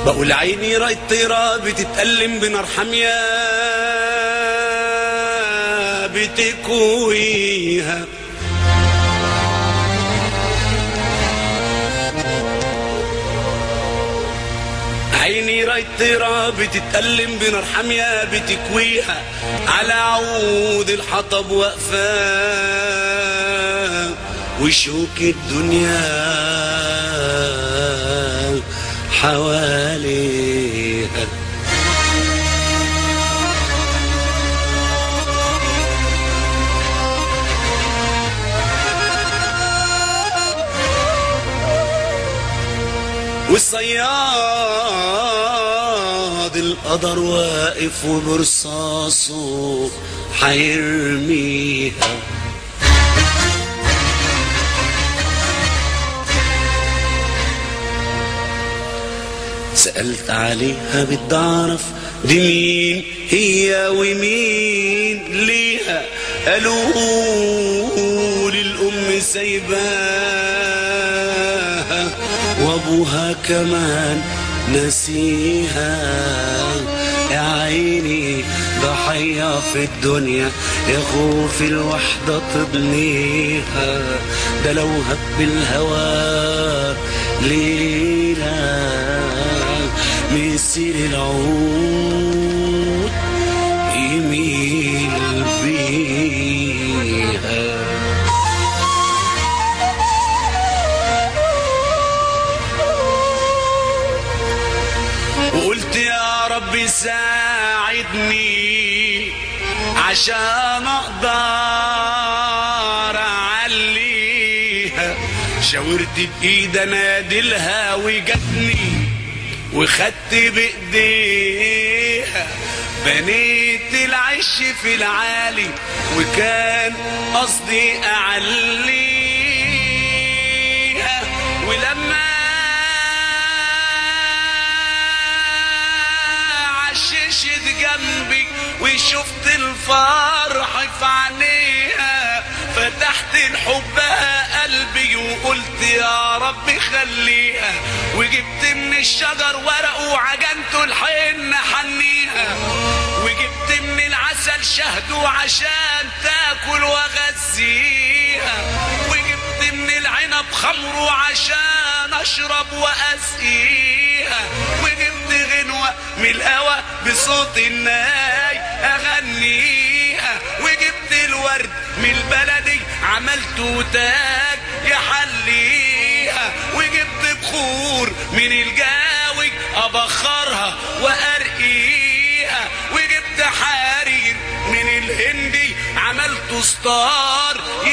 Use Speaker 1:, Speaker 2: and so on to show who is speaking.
Speaker 1: بقول عيني رايت طيرة بتتألم بنار حامية بتكويها عيني رايت طيرة بتتألم بنار حامية بتكويها على عود الحطب واقفة وشوك الدنيا حواليها والصياد القدر واقف وبرصاصه حيرميها سألت عليها بدي أعرف دي مين هي ومين ليها قالوا لي الأم سايباها وأبوها كمان نسيها يا عيني ضحية في الدنيا يا خوف الوحدة تضنيها ده لو هب الهوى ليلة مسير العود يميل بيها وقلت يا رب ساعدني عشان اقدر اعليها شاورت بايد انادلها وجتني وخدت بايديها بنيت العش في العالي وكان قصدي اعليها ولما عششت جنبي وشفت الفرح في عينيها فتحت لحبها قلبي وقلت يا رب خليها وجبت من الشجر ورق وعجنته الحن حنيها وجبت من العسل شهد عشان تاكل واغذيها وجبت من العنب خمر عشان اشرب واسقيها وجبت غنوة من الهوى بصوت الناي اغنيها وجبت الورد من البلدي عملته تاج يحليها وجبت بخور من الجاوي ابخرها وارقيها وجبت حرير من الهندي عملته ستار